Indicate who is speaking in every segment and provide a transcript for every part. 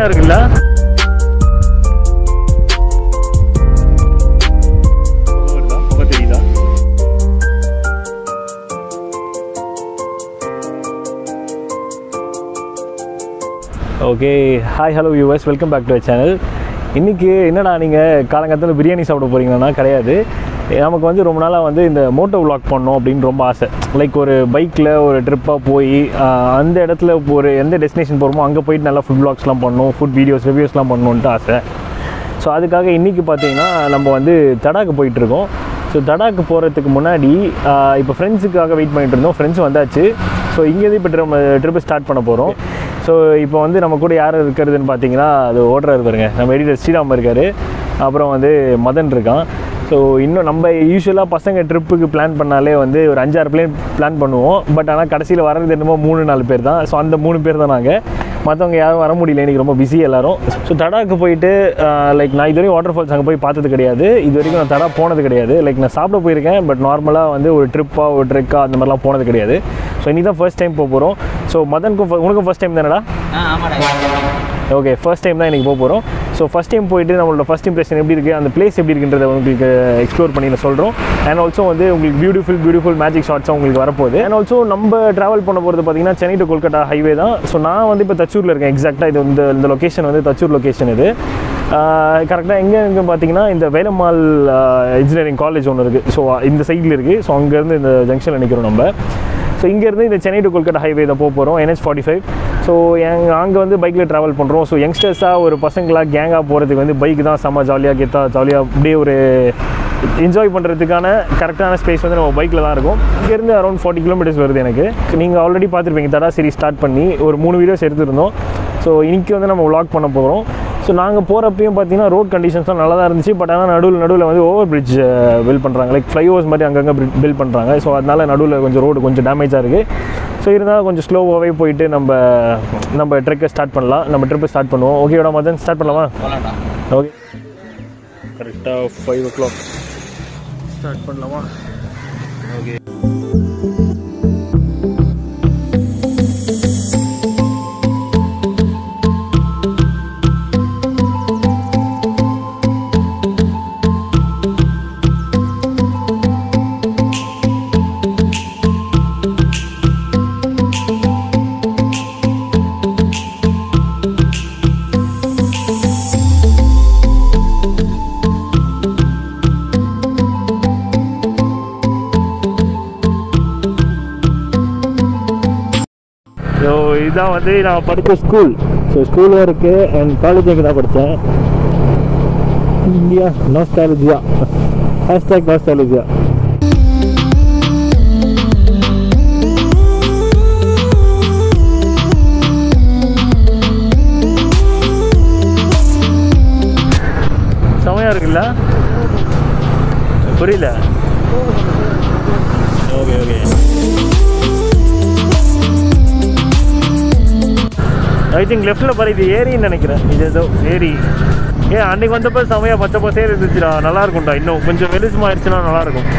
Speaker 1: இருக்குல்ல புகை வருதா? புகை தெரியுதா ஓகே ஹாய் ஹலோ யூஎஸ் வெல்கம் பேக் டு சேனல் இன்றைக்கி என்னடா நீங்கள் காலங்காலத்தில் பிரியாணி சாப்பிட போகிறீங்கன்னா கிடையாது நமக்கு வந்து ரொம்ப நாளாக வந்து இந்த மோட்டோ vlog பண்ணோம் அப்படின்னு ரொம்ப ஆசை லைக் ஒரு பைக்கில் ஒரு ட்ரிப்பாக போய் ஆஹ், அந்த இடத்துல ஒரு எந்த டெஸ்டினேஷன் போகிறோமோ அங்கே போயிட்டு நல்லா ஃபுட் vlogsலாம் பண்ணணும் ஃபுட் வீடியோஸ் ரிவ்யூஸ்லாம் பண்ணணுன்ட்டு ஆசை ஸோ அதுக்காக இன்றைக்கி பார்த்தீங்கன்னா நம்ம வந்து தடாக்கு போயிட்டுருக்கோம் ஸோ தடாக்கு போகிறதுக்கு முன்னாடி இப்போ ஃப்ரெண்ட்ஸுக்காக வெயிட் பண்ணிட்டு இருந்தோம் ஃப்ரெண்ட்ஸ் வந்தாச்சு ஸோ இங்கேருந்து இப்போ நம்ம ட்ரிப்பு ஸ்டார்ட் பண்ண போகிறோம் ஸோ இப்போ வந்து நம்ம கூட யார் இருக்கிறதுன்னு பார்த்தீங்கன்னா அது ஓடுறாரு பாருங்க நம்ம எடிட்டர் ஸ்ரீராம் இருக்கார் அப்புறம் வந்து மதன் இருக்கான் ஸோ இன்னும் நம்ம யூஸ்வலாக பசங்க ட்ரிப்புக்கு பிளான் பண்ணாலே வந்து ஒரு அஞ்சாறு பிளேன் பிளான் பண்ணுவோம் பட் ஆனால் கடைசியில் வர்றது என்னமோ மூணு நாலு பேர் தான் ஸோ அந்த மூணு பேர் தான் நாங்கள் மற்றவங்க யாரும் வர முடியல இன்றைக்கி ரொம்ப பிஸி எல்லாரும் ஸோ தடாக்கு போயிட்டு லைக் நான் இது வரைக்கும் வாட்டர் ஃபால்ஸ் அங்கே போய் பார்த்தது கிடையாது இது வரைக்கும் நான் தடா போனது கிடையாது லைக் நான் சாப்பிட போயிருக்கேன் பட் நார்மலாக வந்து ஒரு ட்ரிப்பாக ஒரு ட்ரெக்காக அந்த மாதிரிலாம் போனது கிடையாது ஸோ இன்னைக்கு தான் ஃபர்ஸ்ட் டைம் போக போகிறோம் ஸோ மதனுக்கும் fir- உனக்கும் ஃபர்ஸ்ட் டைம் தானடா
Speaker 2: ஆ ஆமாடா
Speaker 1: ஓகே ஃபர்ஸ்ட் டைம் தான் இன்றைக்கி போக போகிறோம் ஸோ ஃபஸ்ட் டைம் போயிட்டு நம்மளோட ஃபஸ்ட் இம்ப்ரெஷன் எப்படி இருக்குது அந்த பிளேஸ் எப்படி இருக்குன்றத உங்களுக்கு எக்ஸ்ப்ளோர் பண்ணி நான் சொல்கிறோம் அண்ட் ஆல்சோ வந்து உங்களுக்கு பியூட்டிஃபுல் பியூட்டிஃபுல் மேஜிக் ஷாட்ஸும் உங்களுக்கு வரப்போகுது அண்ட் ஆல்சோ நம்ம ட்ராவல் பண்ண போகிறது பார்த்தீங்கன்னா சென்னை டு கொல்கட்டா ஹைவே தான் ஸோ நான் வந்து இப்போ தச்சூரில் இருக்கேன் எக்ஸாக்டாக இது இந்த இந்த லொக்கேஷன் வந்து தச்சூர் லொக்கேஷன் இது கரெக்டாக எங்கே இங்கே பார்த்தீங்கன்னா இந்த வேலம்மாள் இன்ஜினியரிங் காலேஜ் ஒன்று இருக்குது ஸோ இந்த சைடில் இருக்குது ஸோ அங்கேருந்து இந்த ஜங்ஷனில் நிற்கிறோம் நம்ம ஸோ இங்கேருந்து இந்த சென்னை டு கொல்கட்டா ஹைவே தான் போக போகிறோம் NH ஃபார்ட்டி ஃபைவ் ஸோ எங் அங்கே வந்து பைக்கில் ட்ராவல் பண்ணுறோம் ஸோ யங்ஸ்டர்ஸாக ஒரு பசங்களாக கேங்காக போகிறதுக்கு வந்து பைக் தான் செம்ம ஜாலியாக கெத்தா ஜாலியாக அப்படியே ஒரு என்ஜாய் பண்ணுறதுக்கான கரெக்டான ஸ்பேஸ் வந்து நம்ம பைக்கில் தான் இருக்கும் இங்கேருந்து அரௌண்ட் ஃபார்ட்டி கிலோமீட்டர்ஸ் வருது எனக்கு நீங்கள் ஆல்ரெடி பார்த்துருப்பீங்க தடா சரி ஸ்டார்ட் பண்ணி ஒரு மூணு வீடியோஸ் எடுத்திருந்தோம் ஸோ இன்னைக்கு வந்து நம்ம vlog பண்ண போகிறோம் ஸோ நாங்கள் போகிறப்பையும் பார்த்தீங்கன்னா ரோட் கண்டிஷன்ஸ்லாம் நல்லா தான் இருந்துச்சு பட் ஆனால் நடுவில் நடுவில் வந்து ஓவர் பிரிட்ஜ் பில்ட் பண்ணுறாங்க லைக் ஃப்ளைஓவர்ஸ் மாதிரி அங்கங்கே பில்ட் பண்ணுறாங்க ஸோ அதனால நடுவில் கொஞ்சம் ரோடு கொஞ்சம் டேமேஜாக இருக்குது ஸோ இருந்தாலும் கொஞ்சம் ஸ்லோவாகவே போயிட்டு நம்ம நம்ம ட்ரெக்கை ஸ்டார்ட் பண்ணலாம் நம்ம ட்ரிப்பை ஸ்டார்ட் பண்ணுவோம் ஓகேடா மதன் ஸ்டார்ட் பண்ணலாமா
Speaker 2: போலாம்டா
Speaker 1: ஓகே கரெக்டாக ஃபைவ் ஓ கிளாக் ஸ்டார்ட் பண்ணலாமா ஓகே ஸோ இதுதான் வந்து நான் படித்த ஸ்கூல் ஸோ ஸ்கூலும் இருக்குது அண்ட் காலேஜ் இங்கே தான் படித்தேன் இந்தியா நாஸ்டாலஜியா ஹேஷ்டாக் நாஸ்டாலஜியா செமையாக இருக்குல்ல புரியல ஓகே ஓகே ஐ திங்க் லெஃப்ட்டில் பாரு இது ஏரின்னு நினைக்கிறேன் இது ஏதோ ஏரி ஏன் அன்னைக்கு வந்தப்போ செமையாக பச்சை பசேர் இருந்துச்சுடா நல்லா இருக்கும்டா இன்னும் கொஞ்சம் வெளிச்சமாக ஆயிடுச்சுன்னா நல்லா இருக்கும்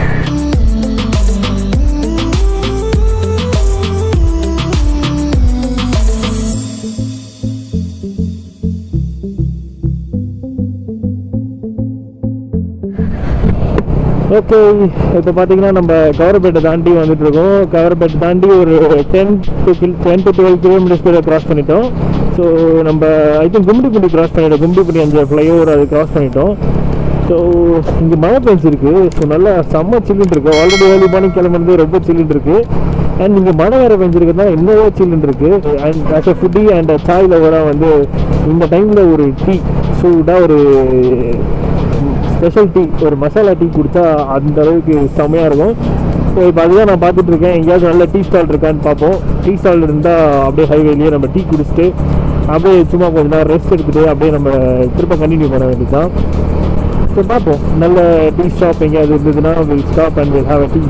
Speaker 1: ஓகே இப்போ பார்த்தீங்கன்னா நம்ம கவர்பேட்டை தாண்டி வந்துட்டு இருக்கோம் கவர்பேட்டை தாண்டி ஒரு ten to ten to twelve kilometres கூட கிராஸ் பண்ணிட்டோம் ஸோ நம்ம ஐ திங்க் கும்பிடிப்பட்டி கிராஸ் பண்ணிட்டோம் கும்பிடிப்பட்டி அந்த ஃப்ளைஓவர் அது கிராஸ் பண்ணிட்டோம் ஸோ இங்கே மழை பெஞ்சிருக்கு ஸோ நல்லா செம்ம சில்லுன்னு இருக்கு ஆல்ரெடி ஏர்லி மார்னிங் கிளம்புறது ரொம்ப சில்லுன்னு இருக்கு அண்ட் இங்கே மழை வேறு பெஞ்சிருக்குன்னா இன்னும் சில்லுன்னு இருக்கு and as a foodie and chai லவராக வந்து இந்த டைமில் ஒரு டீ சூடாக ஒரு ஸ்பெஷல் டீ ஒரு மசாலா டீ குடித்தா அந்த அளவுக்கு செம்மையாக இருக்கும் ஸோ இப்போ அதுதான் நான் பார்த்துட்டு இருக்கேன் எங்கேயாவது நல்ல டீ ஸ்டால் இருக்கான்னு பார்ப்போம் டீ ஸ்டால் இருந்தால் அப்படியே ஹைவேலேயே நம்ம டீ குடிச்சிட்டு அப்படியே சும்மா கொஞ்ச நேரம் ரெஸ்ட் எடுத்துகிட்டு அப்படியே நம்ம திரும்ப கண்டினியூ பண்ண வேண்டியதுதான் ஸோ பார்ப்போம் நல்ல டீ ஷாப் எங்கேயாவது இருந்ததுன்னா will stop and will have a tea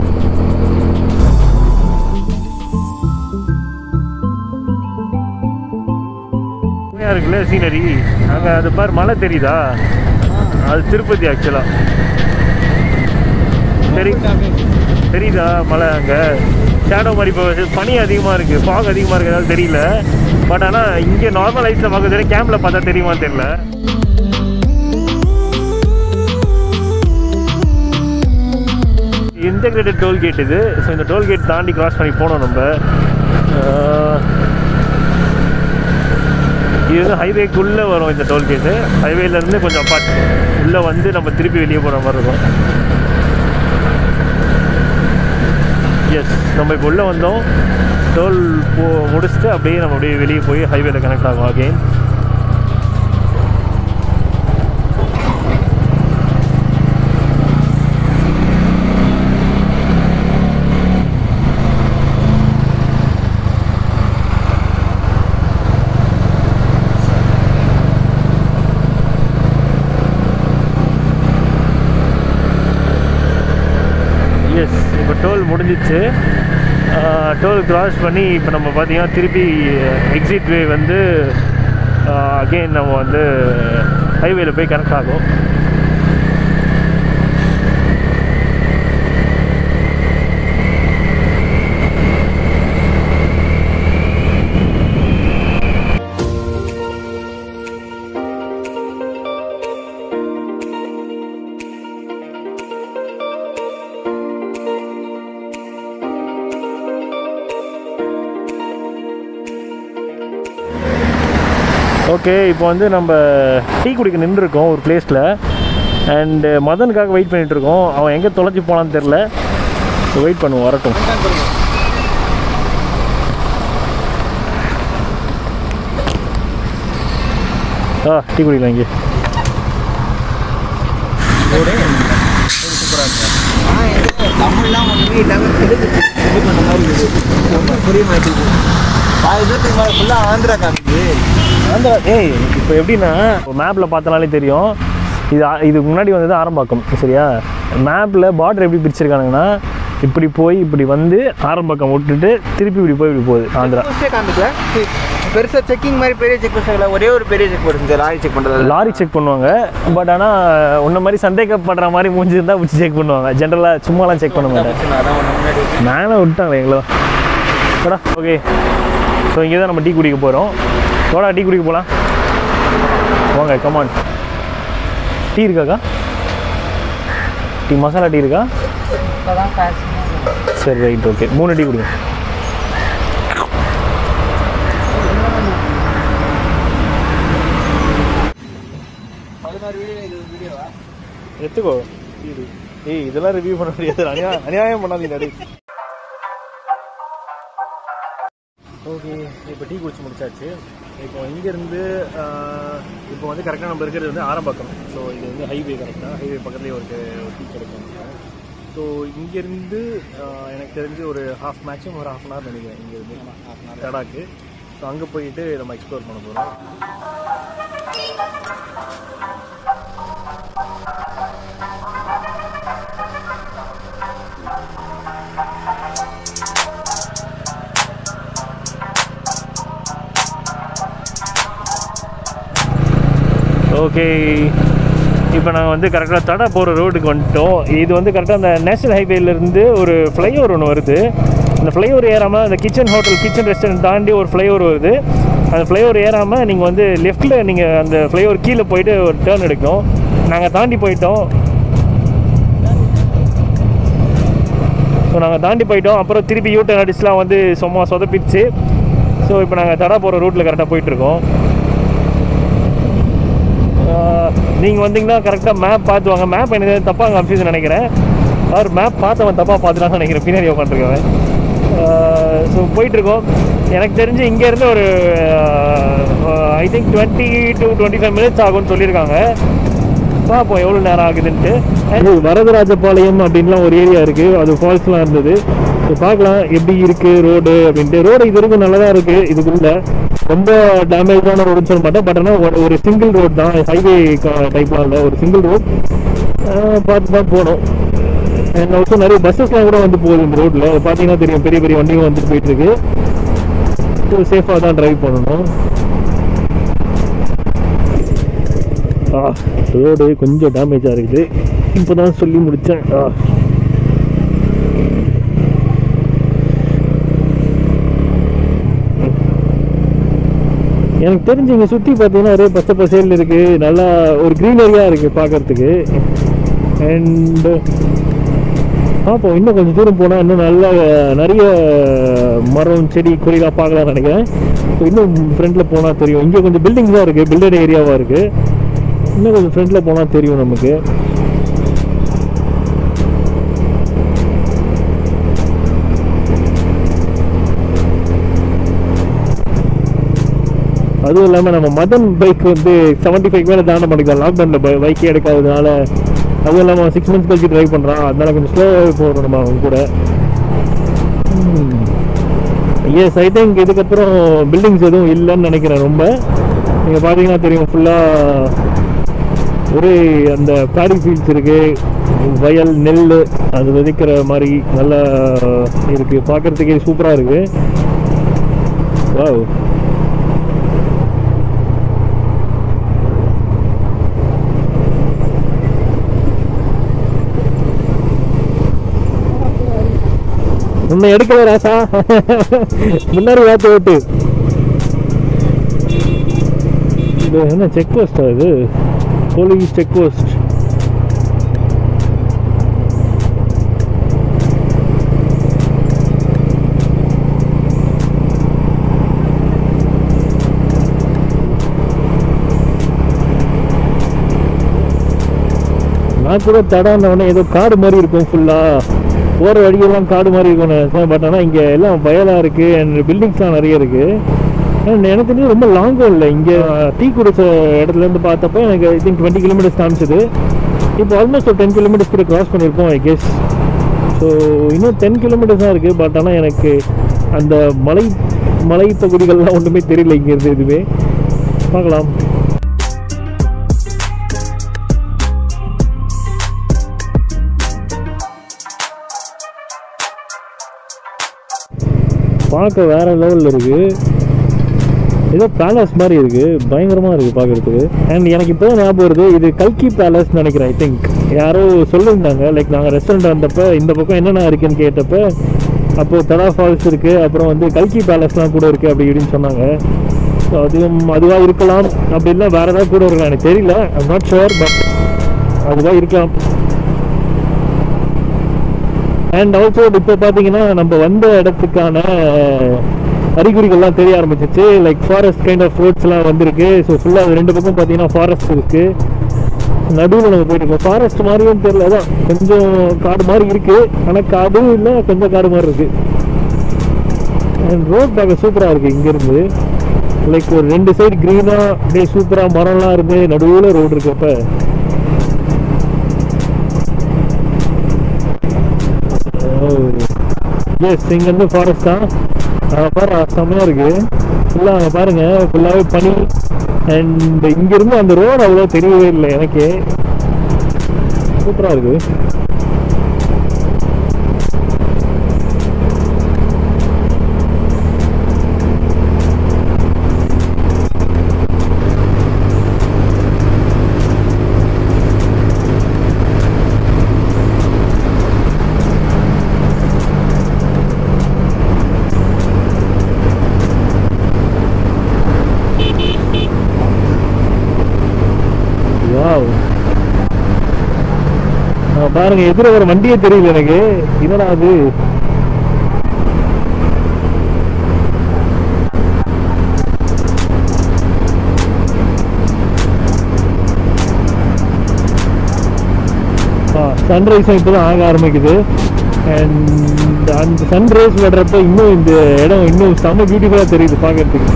Speaker 1: இருக்குல்ல சீனரி அங்கே அது பாரு மலை தெரியுதா அது திருப்பதி ஆக்சுவலாக சரி தெரியுதா மலை அங்கே ஷேடோ மாதிரி இப்போ பனி அதிகமாக இருக்குது ஃபாக் அதிகமாக இருக்கிறதால தெரியல பட் ஆனால் இங்கே நார்மல் லைட்ஸில் பார்க்கறது கேமில் பார்த்தா தெரியுமான்னு தெரியல இன்டெகிரேட்டட் டோல்கேட் இது ஸோ இந்த டோல்கேட் தாண்டி கிராஸ் பண்ணி போனோம் நம்ம ஆஹ், இது வந்து ஹைவேக்குள்ளே வரும் இந்த டோல்கேட்டு ஹைவேலேருந்து கொஞ்சம் அப்பார்ட் உள்ளே வந்து நம்ம திருப்பி வெளியே போகிற மாதிரி இருக்கும் எஸ் நம்ம இப்போ உள்ளே வந்தோம் டோல் போ முடிச்சுட்டு அப்படியே நம்ம அப்படியே வெளியே போய் ஹைவேல கனெக்ட் ஆகும் அகெயின் எஸ் இப்போ டோல் முடிஞ்சிச்சு டோல் கிராஸ் பண்ணி இப்போ நம்ம பார்த்தீங்கன்னா திருப்பி எக்ஸிட் வே வந்து அகெயின் நம்ம வந்து ஹைவேல போய் கனெக்ட் ஆகும் ஓகே இப்போ வந்து நம்ம டீ குடிக்க நின்றுருக்கோம் ஒரு பிளேஸில் அண்டு மதனுக்காக வெயிட் பண்ணிட்டு இருக்கோம் அவன் எங்கே தொலைஞ்சி போனான்னு தெரில வெயிட் பண்ணுவோம் வரட்டும் ஆ டீ குடிக்கலாம் இங்கே
Speaker 2: தமிழ்லாம் ஒன்றுமே இல்லாமல் தெலுங்கு இது பண்ண மாதிரி இருக்குது ஒன்றும் புரிய மாட்டேங்குது பாதி தூரத்துக்கு மேலே ஃபுல்லாக ஆந்திரா காமிக்குது
Speaker 1: ஆந்திரா ஏய் இப்போ எப்படின்னா மேப்பில் பார்த்தனாலே தெரியும் இது ஆ- இதுக்கு முன்னாடி வந்தது ஆரம்பாக்கம் சரியா மேப்பில் பார்டர் எப்படி பிரிச்சிருக்கானுங்கன்னா இப்படி போய் இப்படி வந்து ஆரம்பாக்கம் விட்டுட்டு திருப்பி இப்படி போய் இப்படி போகுது ஆந்திரா
Speaker 2: போஸ்டே காமிக்கல பெருசாக செக்கிங் மாதிரி பெரிய செக் போஸ்ட் இல்லை ஒரே ஒரு பெரிய செக் போட்டு லாரி செக் பண்ணுறது
Speaker 1: லாரி செக் பண்ணுவாங்க பட் ஆனால் உன்ன மாதிரி சந்தேகப்படுற மாதிரி மூஞ்சி இருந்தால் வச்சு செக் பண்ணுவாங்க ஜென்ரலாக சும்மாலாம் செக் பண்ண மாட்டாங்க
Speaker 2: அதான் ஒன்று முன்னாடி
Speaker 1: மேலே விட்டாங்களே எங்களோ போடா ஓகே ஸோ இங்கே தான் நம்ம டீ குடிக்க போகிறோம் போடா டீ குடிக்க போகலாம் வாங்க கமான் டீ இருக்காக்கா டீ மசாலா டீ இருக்கா சரி ரைட் ஓகே மூணு டீ குடிங்க
Speaker 2: பதினாறு வீடியோ இது வீடியோவா
Speaker 1: எடுத்துக்கோ ஏய் இதெல்லாம் ரிவ்யூ பண்ண முடியாது அநியா அநியாயம் பண்ணாதீங்க டேய் ஓகே இப்போ டீ குடிச்சு முடிச்சாச்சு இப்போ இங்கேருந்து இப்போ வந்து கரெக்டாக நம்ம இருக்கிறது வந்து ஆரம்பாக்கம் ஸோ இது வந்து ஹைவே கரெக்டாக ஹைவே பக்கத்துலேயே ஒரு ஒரு டீ கிடைக்கும் ஸோ இங்கேருந்து எனக்கு தெரிஞ்சு ஒரு ஹாஃப் மேக்ஸிமம் ஒரு ஹாஃப் அன் ஹவர் நினைக்கிறேன் இங்கேருந்து லடாக்கு ஸோ அங்கே போயிட்டு நம்ம எக்ஸ்ப்ளோர் பண்ண போகிறோம் ஓகே இப்போ நாங்கள் வந்து கரெக்டாக தடா போகிற ரோடுக்கு வந்துட்டோம் இது வந்து கரெக்டாக அந்த நேஷனல் ஹைவேலேருந்து ஒரு ஃப்ளைஓவர் ஒன்று வருது அந்த ஃப்ளைஓவர் ஏறாமல் அந்த கிச்சன் ஹோட்டல் கிச்சன் ரெஸ்டாரண்ட் தாண்டி ஒரு ஃப்ளைஓவர் வருது அந்த ஃப்ளைஓவர் ஏறாமல் நீங்கள் வந்து லெஃப்ட்டில் நீங்கள் அந்த ஃப்ளைஓவர் கீழே போயிட்டு ஒரு டேர்ன் எடுக்கணும் நாங்கள் தாண்டி போயிட்டோம் ஸோ நாங்கள் தாண்டி போயிட்டோம் அப்புறம் திருப்பி யூ டர்ன் அடிச்சுலாம் வந்து சும்மா சொதப்பிடுச்சு ஸோ இப்போ நாங்கள் தடா போகிற ரூட்டில் கரெக்டாக போயிட்டுருக்கோம் நீங்கள் வந்தீங்கன்னா கரெக்டாக மேப் பார்த்து வாங்க மேப் எனக்கு தப்பாக கன்ஃபியூஸ் நினைக்கிறேன் அவர் மேப் பார்த்தவன் தப்பாக பார்த்துட்டான்னு நினைக்கிறேன் பின்னாடி உட்காந்துருக்கவன் ஸோ போயிட்டுருக்கோம் எனக்கு தெரிஞ்சு இங்கேருந்து ஒரு I think twenty to twenty five minutes ஆகும்னு சொல்லியிருக்காங்க பார்ப்போம் எவ்வளோ நேரம் ஆகுதுன்ட்டு அது வரதராஜபாளையம் அப்படின்லாம் ஒரு ஏரியா இருக்குது அது ஃபால்ஸ்லாம் இருந்தது ஸோ பார்க்கலாம் எப்படி இருக்குது ரோடு அப்படின்ட்டு ரோடு இது வரைக்கும் நல்லா தான் இருக்குது இதுக்குள்ள ரொம்ப டேமேஜான ரோடுன்னு சொல்ல மாட்டேன் பட் ஆனால் ஒரு சிங்கிள் ரோடு தான் ஹைவே டைப்லாம் இல்லை ஒரு சிங்கிள் ரோட் பார்த்து தான் போகணும் அண்ட் ஆல்சோ நிறைய பஸ்ஸஸ்லாம் கூட வந்து போகுது இந்த ரோட்டில் பார்த்தீங்கன்னா தெரியும் பெரிய பெரிய வண்டியும் வந்துட்டு போயிட்டுருக்கு ஸோ சேஃபாக தான் டிரைவ் பண்ணணும் ஆ ரோடு கொஞ்சம் டேமேஜாக இருக்குது இப்போ தான் சொல்லி முடித்தேன் ஆ எனக்கு தெரிஞ்சு இங்கே சுற்றி பார்த்தீங்கன்னா ஒரே பச்சை பசேல் இருக்குது நல்லா ஒரு க்ரீனரியாக இருக்குது பார்க்கறதுக்கு அண்டு பார்ப்போம் இன்னும் கொஞ்சம் தூரம் போனால் இன்னும் நல்லா நிறைய மரம் செடி கொடிலாம் பார்க்கலாம்னு நினைக்கிறேன் ஸோ இன்னும் ஃப்ரண்ட்டில் போனால் தெரியும் இங்கே கொஞ்சம் பில்டிங்ஸ் தான் இருக்குது பில்டட் ஏரியாவாக இருக்குது இன்னும் கொஞ்சம் ஃப்ரண்ட்டில் போனால் தெரியும் நமக்கு அதுவும் இல்லாமல் நம்ம மதன் பைக் வந்து செவன்ட்டி ஃபைவ் மேலே தாண்ட மாட்டேங்குது லாக்டவுனில் பைக்கே எடுக்காததுனால அதுவும் இல்லாமல் சிக்ஸ் மந்த்ஸ் கழிச்சு ட்ரைவ் பண்ணுறான் அதனால கொஞ்சம் ஸ்லோவாகவே போகிறோம் நம்ம அவங்க கூட எஸ் ஐ திங்க் இதுக்கப்புறம் பில்டிங்ஸ் எதுவும் இல்லைன்னு நினைக்கிறேன் ரொம்ப நீங்கள் பார்த்தீங்கன்னா தெரியும் ஃபுல்லாக ஒரே அந்த பேடி ஃபீல்ட்ஸ் இருக்குது வயல் நெல் அது விதைக்கிற மாதிரி நல்லா இருக்குது பார்க்குறதுக்கே சூப்பராக இருக்குது வாவ் உன்னை எடுக்கல ராசா முன்னாடி வாத்து ஓட்டு இது என்ன செக் போஸ்டா இது போலீஸ் செக் போஸ்ட் நான் கூட தடான உடனே ஏதோ காடு மாதிரி இருக்கும் ஃபுல்லாக போகிற வழியெல்லாம் காடு மாதிரி இருக்கும் நினைச்சேன் பட் ஆனால் இங்கே எல்லாம் வயலாக இருக்குது அண்ட் பில்டிங்ஸ்லாம் நிறைய இருக்குது அண்ட் எனக்கு தெரிஞ்சு ரொம்ப லாங்கும் இல்லை இங்கே டீ குடிச்ச இடத்துலேருந்து பார்த்தப்போ எனக்கு ஐ திங்க் டுவெண்ட்டி கிலோமீட்டர்ஸ் காமிச்சது இப்போ ஆல்மோஸ்ட் ஒரு டென் கிலோமீட்டர்ஸ் கூட கிராஸ் பண்ணியிருப்போம் ஐ கெஸ் ஸோ இன்னும் டென் கிலோமீட்டர்ஸ் தான் இருக்குது பட் ஆனால் எனக்கு அந்த மலை மலை பகுதிகள்லாம் ஒன்றுமே தெரியல இங்கேருந்து எதுவுமே பார்க்கலாம் பார்க்க வேற லெவலில் இருக்கு ஏதோ பேலஸ் மாதிரி இருக்கு பயங்கரமா இருக்கு பார்க்கறதுக்கு அண்ட் எனக்கு இப்போ ஞாபகம் வருது இது கல்கி பேலஸ் நினைக்கிறேன் ஐ திங்க் யாரோ சொல்லியிருந்தாங்க லைக் நாங்கள் ரெஸ்டாரண்ட் வந்தப்ப இந்த பக்கம் என்னென்ன இருக்குன்னு கேட்டப்ப அப்போ தடா ஃபால்ஸ் இருக்கு அப்புறம் வந்து கல்கி பேலஸ்லாம் கூட இருக்கு அப்படி இப்படின்னு சொன்னாங்க ஸோ அதுவும் அதுவாக இருக்கலாம் அப்படி இல்லை வேற ஏதாவது கூட இருக்கலாம் எனக்கு தெரியல ஐம் நாட் ஷுவர் பட் அதுவாக இருக்கலாம் அண்ட் ஆல்சோ இப்போ பார்த்தீங்கன்னா நம்ம வந்த இடத்துக்கான அறிகுறிகள்லாம் தெரிய ஆரம்பிச்சிச்சு லைக் ஃபாரஸ்ட் கைண்ட் ஆஃப் ஃப்ரூட்ஸ்லாம் வந்திருக்கு ஸோ ஃபுல்லாக ரெண்டு பக்கம் பார்த்தீங்கன்னா ஃபாரஸ்ட் இருக்கு நடுவில் நம்ம போயிட்டு இருக்கோம் ஃபாரஸ்ட் மாதிரியும் தெரியல அதான் கொஞ்சம் காடு மாதிரி இருக்கு ஆனால் காடும் இல்லை கொஞ்சம் காடு மாதிரி இருக்கு அண்ட் ரோட் பார்க்க சூப்பராக இருக்கு இங்கேருந்து லைக் ஒரு ரெண்டு சைடு க்ரீனாக அப்படியே சூப்பராக மரம்லாம் இருந்து நடுவில் ரோடு இருக்கப்ப எஸ் இங்கேருந்து ஃபாரஸ்ட் தான் அங்கே பாரு செம்மையாக இருக்கு ஃபுல்லாக அங்கே பாருங்க ஃபுல்லாகவே பனி அண்ட் இங்கேருந்து அந்த ரோடு அவ்வளோ தெரியவே இல்லை எனக்கு சூப்பராக இருக்கு வாவ் பாருங்க எதிர ஒரு வண்டியே தெரியல எனக்கு என்னடா அது சன்ரைஸும் இப்போ தான் ஆக ஆரம்பிக்குது அண்ட் அந்த சன்ரைஸ் வர்றப்ப இன்னும் இந்த இடம் இன்னும் செம்ம பியூட்டிஃபுல்லாக தெரியுது பார்க்கறதுக்கு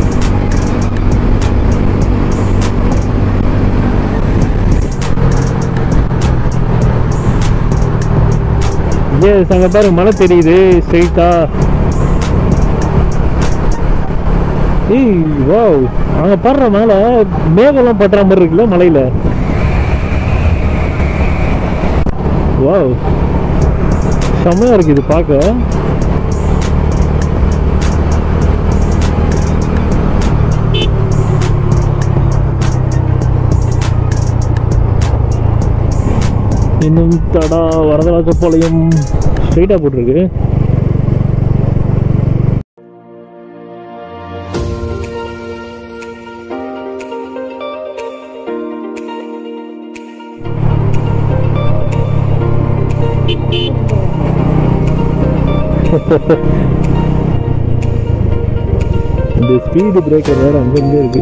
Speaker 1: எஸ் அங்கே பாருங்க மலை தெரியுது ஸ்ட்ரெயிட்டா ஏய் வாவ் அங்கே படுற மேலே மேகம்லாம் பட்டுற மாதிரி இருக்குல்ல மலையில் வாவ் செம்மையாக இருக்கு இது பார்க்க இன்னும் தடா வரதராஜபாளையம் ஸ்ட்ரைட்டாக போட்டிருக்கு இந்த ஸ்பீடு பிரேக்கர் வேறு அங்கங்கே இருக்கு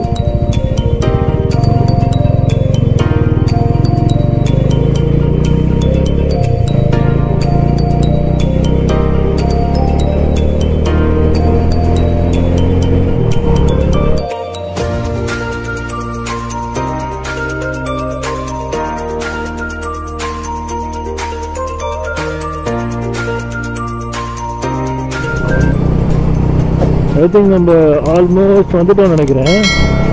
Speaker 1: ஐ திங்க் நம்ம ஆல்மோஸ்ட் வந்துட்டோம்னு நினைக்கிறேன்